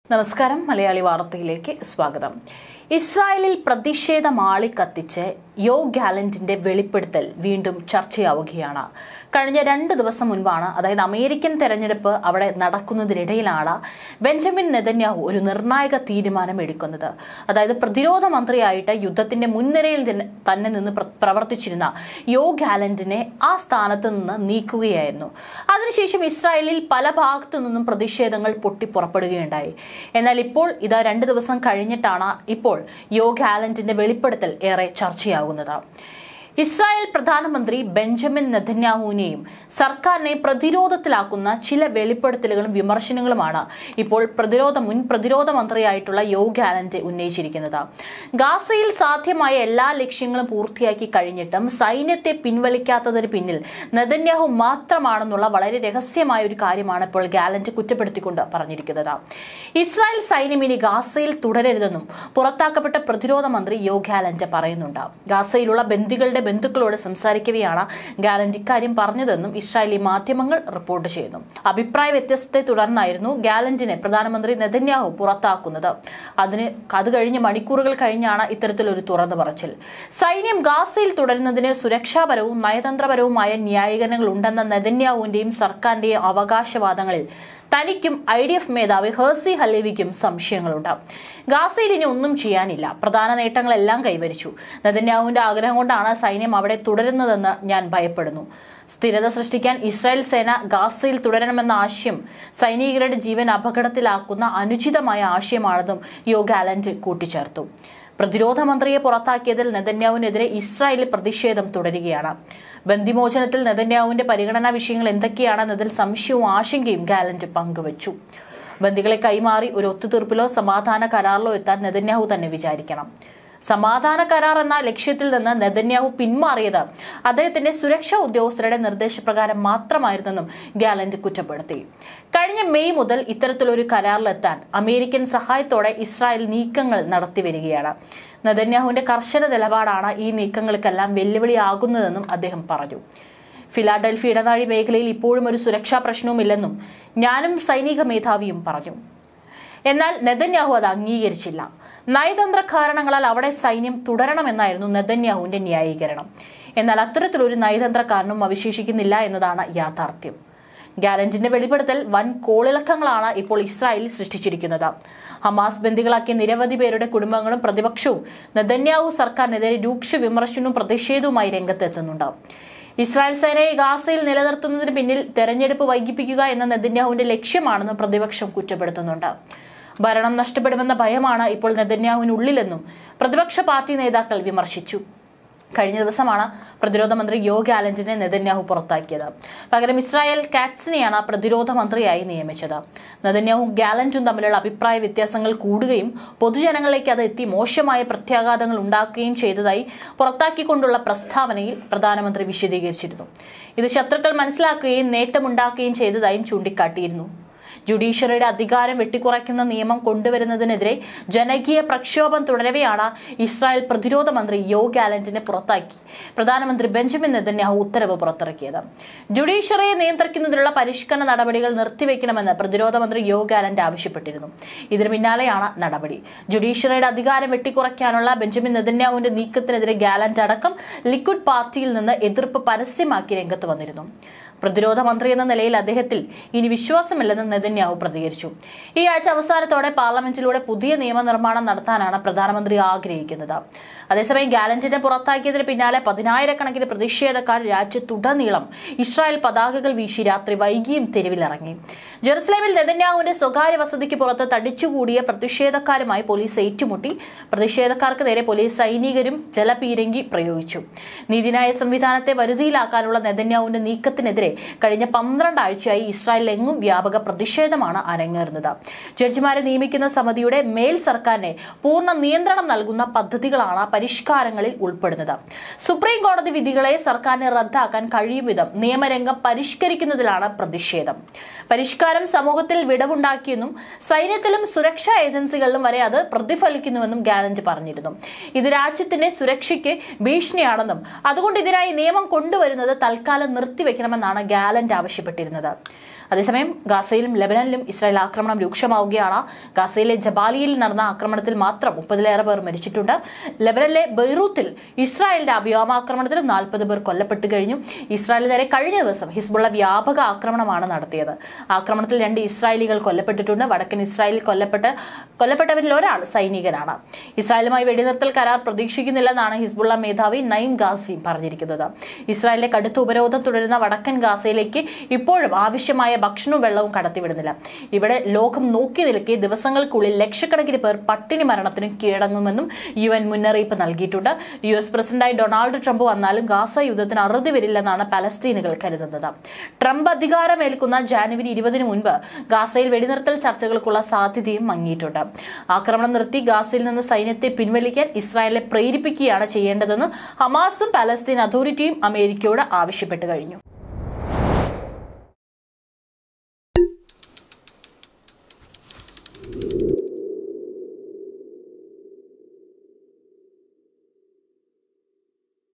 നമസ്കാരം മലയാളി വാർത്തയിലേക്ക് സ്വാഗതം ഇസ്രായേലിൽ പ്രതിഷേധം ആളിക്കത്തിച്ച് യോ ഗാലന്റിന്റെ വെളിപ്പെടുത്തൽ വീണ്ടും ചർച്ചയാവുകയാണ് കഴിഞ്ഞ രണ്ട് ദിവസം മുൻപാണ് അതായത് അമേരിക്കൻ തെരഞ്ഞെടുപ്പ് അവിടെ നടക്കുന്നതിനിടയിലാണ് ബെഞ്ചമിൻ നെതന്യാഹു ഒരു നിർണായക തീരുമാനം എടുക്കുന്നത് അതായത് പ്രതിരോധ മന്ത്രിയായിട്ട് യുദ്ധത്തിന്റെ മുൻനിരയിൽ തന്നെ- തന്നെ നിന്ന് പ്ര- പ്രവർത്തിച്ചിരുന്ന യോ ഗാലന്റിനെ ആ സ്ഥാനത്ത് നിന്ന് നീക്കുകയായിരുന്നു അതിനുശേഷം ഇസ്രായേലിൽ പല ഭാഗത്തു നിന്നും പ്രതിഷേധങ്ങൾ പൊട്ടിപ്പുറപ്പെടുകയുണ്ടായി എന്നാൽ ഇപ്പോൾ ഇതാ രണ്ട് ദിവസം കഴിഞ്ഞിട്ടാണ് ഇപ്പോൾ യോ ഗാലന്റിന്റെ വെളിപ്പെടുത്തൽ ഏറെ ചർച്ചയാകുന്നത് ഇസ്രായേൽ പ്രധാനമന്ത്രി ബെഞ്ചമിൻ നെതന്യാഹുവിനെയും സർക്കാരിനെ പ്രതിരോധത്തിലാക്കുന്ന ചില വെളിപ്പെടുത്തലുകളും വിമർശനങ്ങളുമാണ് ഇപ്പോൾ പ്രതിരോധ മുൻ പ്രതിരോധ മന്ത്രിയായിട്ടുള്ള യോ ഗാലന്റ് ഉന്നയിച്ചിരിക്കുന്നത് ഗാസയിൽ സാധ്യമായ എല്ലാ ലക്ഷ്യങ്ങളും പൂർത്തിയാക്കി കഴിഞ്ഞിട്ടും സൈന്യത്തെ പിൻവലിക്കാത്തതിന് പിന്നിൽ നെതന്യാഹു മാത്രമാണെന്നുള്ള വളരെ രഹസ്യമായ ഒരു കാര്യമാണ് ഇപ്പോൾ ഗാലന്റ് കുറ്റപ്പെടുത്തിക്കൊണ്ട് പറഞ്ഞിരിക്കുന്നത് ഇസ്രായേൽ സൈന്യം ഇനി ഗാസയിൽ തുടരരുതെന്നും പുറത്താക്കപ്പെട്ട പ്രതിരോധ മന്ത്രി യോ ഗാലന്റ് പറയുന്നുണ്ട് ഗാസയിലുള്ള ബന്ദികളുടെ ബന്ധുക്കളോട് സംസാരിക്കവെയാണ് ഗാലന്റ് ഇക്കാര്യം പറഞ്ഞതെന്നും ഇസ്രായേലി മാധ്യമങ്ങൾ റിപ്പോർട്ട് ചെയ്യുന്നു അഭിപ്രായ വ്യത്യസ്തത്തെ തുടർന്നായിരുന്നു ഗാലന്റിനെ പ്രധാനമന്ത്രി നെതന്യാഹു പുറത്താക്കുന്നത് അതിന് അത് കഴിഞ്ഞ് മണിക്കൂറുകൾ കഴിഞ്ഞാണ് ഇത്തരത്തിലൊരു തുറന്നു പറച്ചിൽ സൈന്യം ഗാസയിൽ തുടരുന്നതിന് സുരക്ഷാപരവും നയതന്ത്രപരവുമായ ന്യായീകരണങ്ങൾ ഉണ്ടെന്ന നെതന്യാഹുവിന്റെയും സർക്കാരിന്റെയും അവകാശവാദങ്ങളിൽ തനിക്കും ഐ ഡി എഫ് മേധാവി ഹേഴ്സി ഹലേവിക്കും സംശയങ്ങളുണ്ട് ഗാസയിൽ ഇനി ഒന്നും ചെയ്യാനില്ല പ്രധാന നേട്ടങ്ങളെല്ലാം കൈവരിച്ചു നെതന്യാഹുവിന്റെ ആഗ്രഹം കൊണ്ടാണ് സൈന്യം അവിടെ തുടരുന്നതെന്ന് ഞാൻ ഭയപ്പെടുന്നു സ്ഥിരത സൃഷ്ടിക്കാൻ ഇസ്രായേൽ സേന ഗാസയിൽ തുടരണമെന്ന ആശയം സൈനികരുടെ ജീവൻ അപകടത്തിലാക്കുന്ന അനുചിതമായ ആശയമാണെന്നും യോ ഗാലന്റ് കൂട്ടിച്ചേർത്തു പ്രതിരോധ മന്ത്രിയെ പുറത്താക്കിയതിൽ നെതന്യാവിനെതിരെ ഇസ്രായേലിൽ പ്രതിഷേധം തുടരുകയാണ് ബന്ദിമോചനത്തിൽ നെതന്യാവിന്റെ പരിഗണനാ വിഷയങ്ങൾ എന്തൊക്കെയാണെന്നതിൽ സംശയവും ആശങ്കയും ഗാലന്റ് പങ്കുവച്ചു ബന്ദികളെ കൈമാറി ഒരു ഒത്തുതീർപ്പിലോ സമാധാന കരാറിലോ എത്താൻ നെതന്യാഹു തന്നെ വിചാരിക്കണം സമാധാന കരാർ എന്ന ലക്ഷ്യത്തിൽ നിന്ന് നെതന്യാഹു പിന്മാറിയത് അദ്ദേഹത്തിന്റെ സുരക്ഷാ ഉദ്യോഗസ്ഥരുടെ നിർദ്ദേശപ്രകാരം മാത്രമായിരുന്നെന്നും ഗാലന്റ് കുറ്റപ്പെടുത്തി കഴിഞ്ഞ മെയ് മുതൽ ഇത്തരത്തിലൊരു കരാറിലെത്താൻ അമേരിക്കൻ സഹായത്തോടെ ഇസ്രായേൽ നീക്കങ്ങൾ നടത്തി വരികയാണ് നെതന്യാഹുവിന്റെ കർശന നിലപാടാണ് ഈ നീക്കങ്ങൾക്കെല്ലാം വെല്ലുവിളിയാകുന്നതെന്നും അദ്ദേഹം പറഞ്ഞു ഫിലാഡൽഫി ഇടനാഴി മേഖലയിൽ ഇപ്പോഴും ഒരു സുരക്ഷാ പ്രശ്നവുമില്ലെന്നും ഞാനും സൈനിക മേധാവിയും പറഞ്ഞു എന്നാൽ നെതന്യാഹു അത് അംഗീകരിച്ചില്ല നയതന്ത്ര കാരണങ്ങളാൽ അവിടെ സൈന്യം തുടരണമെന്നായിരുന്നു നെതന്യാഹുവിന്റെ ന്യായീകരണം എന്നാൽ അത്തരത്തിലൊരു നയതന്ത്ര കാരണവും അവശേഷിക്കുന്നില്ല എന്നതാണ് യാഥാർത്ഥ്യം ഗാലന്റിന്റെ വെളിപ്പെടുത്തൽ വൻ കോളിളക്കങ്ങളാണ് ഇപ്പോൾ ഇസ്രായേൽ സൃഷ്ടിച്ചിരിക്കുന്നത് ഹമാസ് ബന്ദികളാക്കിയ നിരവധി പേരുടെ കുടുംബങ്ങളും പ്രതിപക്ഷവും നെതന്യാഹു സർക്കാരിനെതിരെ രൂക്ഷ വിമർശനവും പ്രതിഷേധവുമായി രംഗത്തെത്തുന്നുണ്ട് ഇസ്രായേൽ സേനയെ ഗാസയിൽ നിലനിർത്തുന്നതിന് പിന്നിൽ തെരഞ്ഞെടുപ്പ് വൈകിപ്പിക്കുക എന്ന നെതന്യാഹുവിന്റെ ലക്ഷ്യമാണെന്ന് പ്രതിപക്ഷം കുറ്റപ്പെടുത്തുന്നുണ്ട് ഭരണം നഷ്ടപ്പെടുമെന്ന ഭയമാണ് ഇപ്പോൾ നെതന്യാഹുവിനുള്ളിലെന്നും പ്രതിപക്ഷ പാർട്ടി നേതാക്കൾ വിമർശിച്ചു കഴിഞ്ഞ ദിവസമാണ് പ്രതിരോധ മന്ത്രി യോ ഗാലന്റിനെ നെതന്യാഹു പുറത്താക്കിയത് പകരം ഇസ്രായേൽ കാറ്റ്സിനെയാണ് പ്രതിരോധ മന്ത്രിയായി നിയമിച്ചത് നെതന്യാഹു ഗാലന്റും തമ്മിലുള്ള അഭിപ്രായ വ്യത്യാസങ്ങൾ കൂടുകയും പൊതുജനങ്ങളിലേക്ക് അത് എത്തി മോശമായ പ്രത്യാഘാതങ്ങൾ ഉണ്ടാക്കുകയും ചെയ്തതായി പുറത്താക്കിക്കൊണ്ടുള്ള പ്രസ്താവനയിൽ പ്രധാനമന്ത്രി വിശദീകരിച്ചിരുന്നു ഇത് ശത്രുക്കൾ മനസ്സിലാക്കുകയും നേട്ടമുണ്ടാക്കുകയും ചെയ്തതായും ചൂണ്ടിക്കാട്ടിയിരുന്നു ജുഡീഷ്യറിയുടെ അധികാരം വെട്ടിക്കുറയ്ക്കുന്ന നിയമം കൊണ്ടുവരുന്നതിനെതിരെ ജനകീയ പ്രക്ഷോഭം തുടരവെയാണ് ഇസ്രായേൽ പ്രതിരോധ മന്ത്രി യോ ഗാലന്റിനെ പുറത്താക്കി പ്രധാനമന്ത്രി ബെഞ്ചമിൻ നെതന്യാഹു ഉത്തരവ് പുറത്തിറക്കിയത് ജുഡീഷ്യറിയെ നിയന്ത്രിക്കുന്നതിനുള്ള പരിഷ്കരണ നടപടികൾ നിർത്തിവെക്കണമെന്ന് പ്രതിരോധ മന്ത്രി യോ ഗാലന്റ് ആവശ്യപ്പെട്ടിരുന്നു ഇതിന് പിന്നാലെയാണ് നടപടി ജുഡീഷ്യറിയുടെ അധികാരം വെട്ടിക്കുറയ്ക്കാനുള്ള ബെഞ്ചമിൻ നെതന്യാഹുവിന്റെ നീക്കത്തിനെതിരെ ഗാലന്റ് അടക്കം ലിക്വിഡ് പാർട്ടിയിൽ നിന്ന് എതിർപ്പ് പരസ്യമാക്കി രംഗത്ത് വന്നിരുന്നു പ്രതിരോധ മന്ത്രി എന്ന നിലയിൽ അദ്ദേഹത്തിൽ ഇനി വിശ്വാസമില്ലെന്ന് നെതന്യാഹു പ്രതികരിച്ചു ഈ ആഴ്ച അവസാനത്തോടെ പാർലമെന്റിലൂടെ പുതിയ നിയമനിർമ്മാണം നടത്താനാണ് പ്രധാനമന്ത്രി ആഗ്രഹിക്കുന്നത് അതേസമയം ഗാലന്റിനെ പുറത്താക്കിയതിന് പിന്നാലെ പതിനായിരക്കണക്കിന് പ്രതിഷേധക്കാർ രാജ്യത്തുടനീളം ഇസ്രായേൽ പതാകകൾ വീശി രാത്രി വൈകിയും തെരുവിലിറങ്ങി ജെറുസലേമിൽ നെതന്യാഹുവിന്റെ സ്വകാര്യ വസതിക്ക് പുറത്ത് തടിച്ചുകൂടിയ പ്രതിഷേധക്കാരുമായി പോലീസ് ഏറ്റുമുട്ടി പ്രതിഷേധക്കാർക്ക് നേരെ പോലീസ് സൈനികരും ജലപീരങ്കി പ്രയോഗിച്ചു നീതിന്യായ സംവിധാനത്തെ വരുതിയിലാക്കാനുള്ള നെതന്യാഹുവിന്റെ നീക്കത്തിനെതിരെ കഴിഞ്ഞ പന്ത്രണ്ട് ആഴ്ചയായി ഇസ്രായേലിലെങ്ങും വ്യാപക പ്രതിഷേധമാണ് അരങ്ങേറുന്നത് ജഡ്ജിമാരെ നിയമിക്കുന്ന സമിതിയുടെ മേൽ സർക്കാരിനെ പൂർണ്ണ നിയന്ത്രണം നൽകുന്ന പദ്ധതികളാണ് പരിഷ്കാരങ്ങളിൽ ഉൾപ്പെടുന്നത് സുപ്രീം കോടതി വിധികളെ സർക്കാരിന് റദ്ദാക്കാൻ കഴിയും വിധം നിയമരംഗം പരിഷ്കരിക്കുന്നതിലാണ് പ്രതിഷേധം പരിഷ്കാരം സമൂഹത്തിൽ വിടവുണ്ടാക്കിയെന്നും സൈന്യത്തിലും സുരക്ഷാ ഏജൻസികളിലും വരെ അത് പ്രതിഫലിക്കുന്നുവെന്നും ഗാലന്റ് പറഞ്ഞിരുന്നു ഇത് രാജ്യത്തിന്റെ സുരക്ഷയ്ക്ക് ഭീഷണിയാണെന്നും അതുകൊണ്ട് ഇതിനായി നിയമം കൊണ്ടുവരുന്നത് തൽക്കാലം നിർത്തിവെക്കണമെന്നാണ് ഗാലന്റ് ആവശ്യപ്പെട്ടിരുന്നത് അതേസമയം ഗാസയിലും ലെബനനിലും ഇസ്രായേൽ ആക്രമണം രൂക്ഷമാവുകയാണ് ഗാസയിലെ ജബാലിയിൽ നടന്ന ആക്രമണത്തിൽ മാത്രം മുപ്പതിലേറെ പേർ മരിച്ചിട്ടുണ്ട് ലെബനനിലെ ബെയ്റൂത്തിൽ ഇസ്രായേലിന്റെ വ്യോമാക്രമണത്തിലും നാൽപ്പത് പേർ കൊല്ലപ്പെട്ടു കഴിഞ്ഞു ഇസ്രായേലിന് നേരെ കഴിഞ്ഞ ദിവസം ഹിസ്ബുള്ള വ്യാപക ആക്രമണമാണ് നടത്തിയത് ആക്രമണത്തിൽ രണ്ട് ഇസ്രായേലികൾ കൊല്ലപ്പെട്ടിട്ടുണ്ട് വടക്കൻ ഇസ്രായേലിൽ കൊല്ലപ്പെട്ട് കൊല്ലപ്പെട്ടവരിൽ ഒരാൾ സൈനികനാണ് ഇസ്രായേലുമായി വെടിനിർത്തൽ കരാർ പ്രതീക്ഷിക്കുന്നില്ലെന്നാണ് ഹിസ്ബുള്ള മേധാവി നൈം ഗാസി പറഞ്ഞിരിക്കുന്നത് ഇസ്രായേലിലെ കടുത്ത ഉപരോധം തുടരുന്ന വടക്കൻ ഗാസയിലേക്ക് ഇപ്പോഴും ആവശ്യമായ ഭക്ഷണവും വെള്ളവും കടത്തിവിടുന്നില്ല ഇവിടെ ലോകം നോക്കി നിൽക്കെ ദിവസങ്ങൾക്കുള്ളിൽ ലക്ഷക്കണക്കിന് പേർ പട്ടിണി മരണത്തിന് കീഴടങ്ങുമെന്നും യു എൻ മുന്നറിയിപ്പ് നൽകിയിട്ടുണ്ട് യു എസ് പ്രസിഡന്റായി ഡൊണാൾഡ് ട്രംപ് വന്നാലും ഗാസ യുദ്ധത്തിന് അറുതി വരില്ലെന്നാണ് പലസ്തീനുകൾ കരുതുന്നത് ട്രംപ് അധികാരമേൽക്കുന്ന ജാനുവരി ഇരുപതിന് മുൻപ് ഗാസയിൽ വെടിനിർത്തൽ ചർച്ചകൾക്കുള്ള സാധ്യതയും മങ്ങിയിട്ടുണ്ട് ആക്രമണം നിർത്തി ഗാസയിൽ നിന്ന് സൈന്യത്തെ പിൻവലിക്കാൻ ഇസ്രായേലിനെ പ്രേരിപ്പിക്കുകയാണ് ചെയ്യേണ്ടതെന്ന് ഹമാസും പാലസ്തീൻ അതോറിറ്റിയും അമേരിക്കയോട് ആവശ്യപ്പെട്ടു കഴിഞ്ഞു